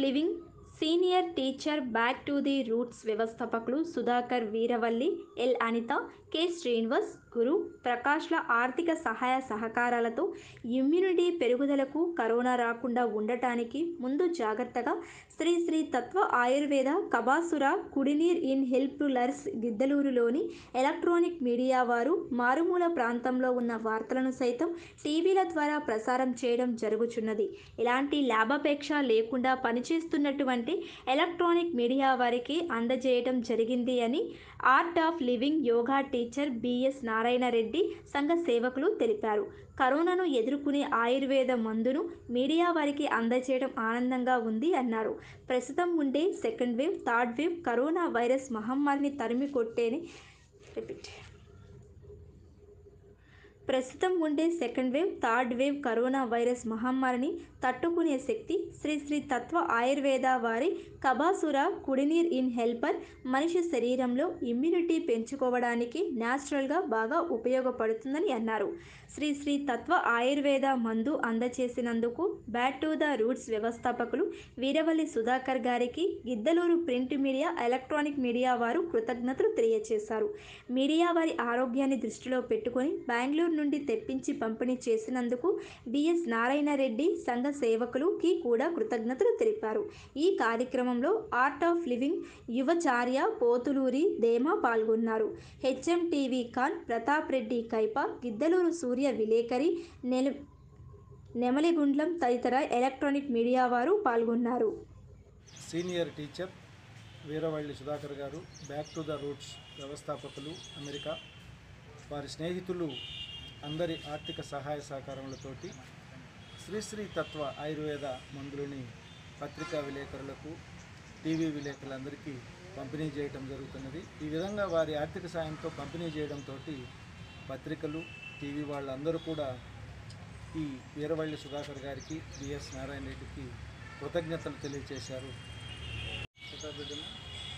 Living senior teacher back to the roots వ్యవస్థాపకులు Sudhakar Veeravalli L Anitha K Srinivas Guru ప్రకాష్ల ఆర్థిక సహాయ సహకారాలతో ఇమ్యూనిటీ పెరుగుదలకు కరోనా రాకుండా ఉండటానికి ముందు జాగ్రత్తగా శ్రీ శ్రీ తత్వ ఆయుర్వేద కబాసుర కుడినీర్ ఇన్ హెల్ప్లర్స్ గిద్దలూరులోని ఎలక్ట్రానిక్ మీడియా వారు మారుమూల ప్రాంతంలో ఉన్న వార్తలను సైతం టీవీల ద్వారా ప్రసారం చేయడం జరుగుచున్నది ఇలాంటి లాభాపేక్ష లేకుండా పనిచేస్తున్నటువంటి ఎలక్ట్రానిక్ మీడియా వారికి అందజేయడం జరిగింది అని art of living yoga teacher BS Narayana Reddy సంఘ సేవకులు తెలిపారు కరోనాను ఎదుర్కొనే ఆయుర్వేద మందును మీడియా వారికి అందజేయడం ఆనందంగా ఉంది అన్నారు ప్రస్తుతం ఉండే second wave third wave corona virus మహమ్మారిని తరిమి కొట్టేని రిపీట్ ప్రస్తుతం ఉండే second wave third wave corona virus మహమ్మారిని తట్టుకునే శక్తి శ్రీ శ్రీ తత్వ ఆయుర్వేద వారి కబాసుర కుడినీర్ ఇన్ హెల్పర్ మనిషి శరీరంలో ఇమ్యూనిటీ పెంచుకోవడానికి న్యాచురల్గా బాగా ఉపయోగపడుతుందని అన్నారు శ్రీ శ్రీ తత్వ ఆయుర్వేద మందు అందచేసినందుకు బ్యాక్ టు ద రూట్స్ వ్యవస్థాపకులు వీరవల్లి సుధాకర్ గారికి Giddalur print media electronic media వారు కృతజ్ఞతలు తెలియజేశారు మీడియా వారి ఆరోగ్యాన్ని దృష్టిలో పెట్టుకొని బెంగళూరు నుండి తెప్పించి పంపిణీ చేసినందుకు బిఎస్ నారాయణ రెడ్డి సంఘ సేవకులుకి కూడా కృతజ్ఞతలు తెలిపారు ఈ కార్యక్రమంలో ఆర్ట్ ఆఫ్ లివింగ్ యువచార్య పోతులూరి దేమా పాల్గొన్నారు హెచ్ఎం టీవీ ఖాన్ ప్రతాప్ రెడ్డి కైప గిద్దలూరు సూర్య విలేకరి నెల నెమలిగుండ్లం తదితర ఎలక్ట్రానిక్ మీడియా వారు పాల్గొన్నారు senior teacher Veeravalli Sudhakar garu back to the roots వ్యవస్థాపకులు అమెరికా వారి స్నేహితులు అందరి ఆర్థిక సహాయ సహకారములతోటి శ్రీశ్రీ తత్వ ఆయుర్వేద మందులని పత్రికా విలేకరులకు టీవీ విలేకరులందరికీ పంపిణీ చేయడం జరుగుతున్నది ఈ విధంగా వారి ఆర్థిక సాయంతో పంపిణీ చేయడంతో పత్రికలు టీవీ వాళ్ళందరూ కూడా ఈ వీరవల్లి సుధాకర్ గారికి బిఎస్ నారాయణ రెడ్డికి కృతజ్ఞతలు తెలియజేశారు ప్రతాప్ రెడ్డినా?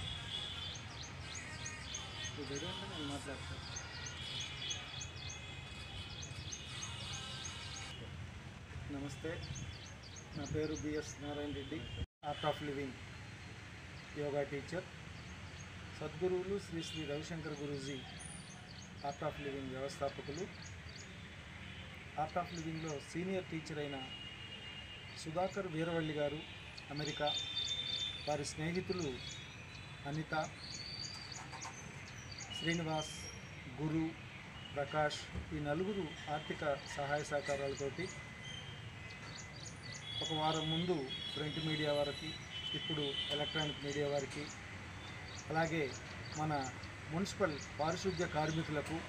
నువ్వు రెడీ అంటే నేను మాట్లాడతాను నమస్తే నా పేరు BS Narayana Reddy art of living yoga teacher సద్గురువులు Shri Shri Ravishankar Guruji art of living వ్యవస్థాపకులు ఆర్ట్ ఆఫ్ లివింగ్లో సీనియర్ టీచర్ అయిన సుధాకర్ వీరవల్లి గారు అమెరికా వారి స్నేహితులు అనిత శ్రీనివాస్ గురు ప్రకాష్ ఈ నలుగురు ఆర్థిక సహాయ సహకారాలతోటి ఒక వారం ముందు ప్రింట్ మీడియా వారికి ఇప్పుడు ఎలక్ట్రానిక్ మీడియా వారికి అలాగే మన మున్సిపల్ పారిశుద్ధ్య కార్మికులకు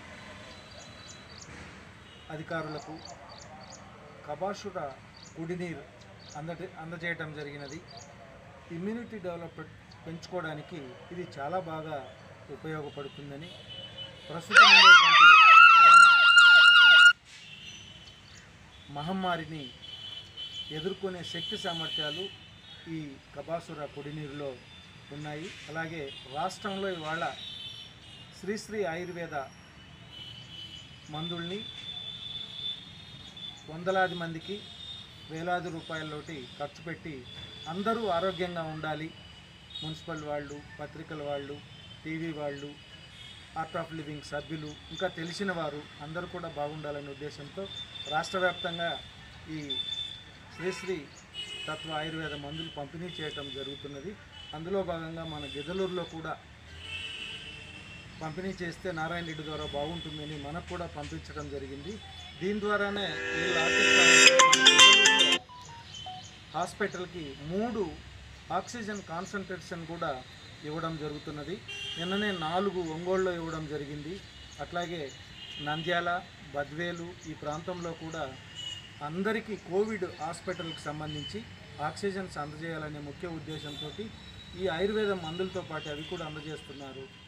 అధికారులకు కబాషుర కుడినీరు అందజే అందజేయటం జరిగినది ఇమ్యూనిటీ డెవలప్మెంట్ పెంచుకోవడానికి ఇది చాలా బాగా ఉపయోగపడుతుందని ప్రస్తుతం ఉండేటువంటి కరోనా మహమ్మారిని ఎదుర్కొనే శక్తి సామర్థ్యాలు ఈ కబాసుర కుడినీరులో ఉన్నాయి అలాగే రాష్ట్రంలో ఇవాళ శ్రీశ్రీ ఆయుర్వేద మందుల్ని వందలాది మందికి వేలాది రూపాయలతోటి ఖర్చు పెట్టి అందరూ ఆరోగ్యంగా ఉండాలి మున్సిపల్ వాళ్ళు పత్రికల వాళ్ళు టీవీ వాళ్ళు ఆర్ట్ ఆఫ్ లివింగ్ సభ్యులు ఇంకా తెలిసిన వారు అందరూ కూడా బాగుండాలనే ఉద్దేశంతో రాష్ట్ర వ్యాప్తంగా ఈ శ్రీశ్రీ తత్వ ఆయుర్వేద మందులు పంపిణీ చేయటం జరుగుతున్నది అందులో భాగంగా మన గిదలూరులో కూడా పంపిణీ చేస్తే నారాయణ రెడ్డి ద్వారా బాగుంటుందని మనకు కూడా పంపించడం జరిగింది దీని ద్వారానే వీళ్ళ ఆర్థిక సహాయంతో హాస్పిటల్కి మూడు ఆక్సిజన్ కాన్సన్ట్రేషన్ కూడా ఇవ్వడం జరుగుతున్నది నిన్ననే నాలుగు ఒంగోలులో ఇవ్వడం జరిగింది అట్లాగే నంద్యాల బద్వేలు ఈ ప్రాంతంలో కూడా అందరికీ కోవిడ్ హాస్పిటల్కి సంబంధించి ఆక్సిజన్స్ అందజేయాలనే ముఖ్య ఉద్దేశంతో ఈ ఆయుర్వేద మందులతో పాటు అవి కూడా అందజేస్తున్నారు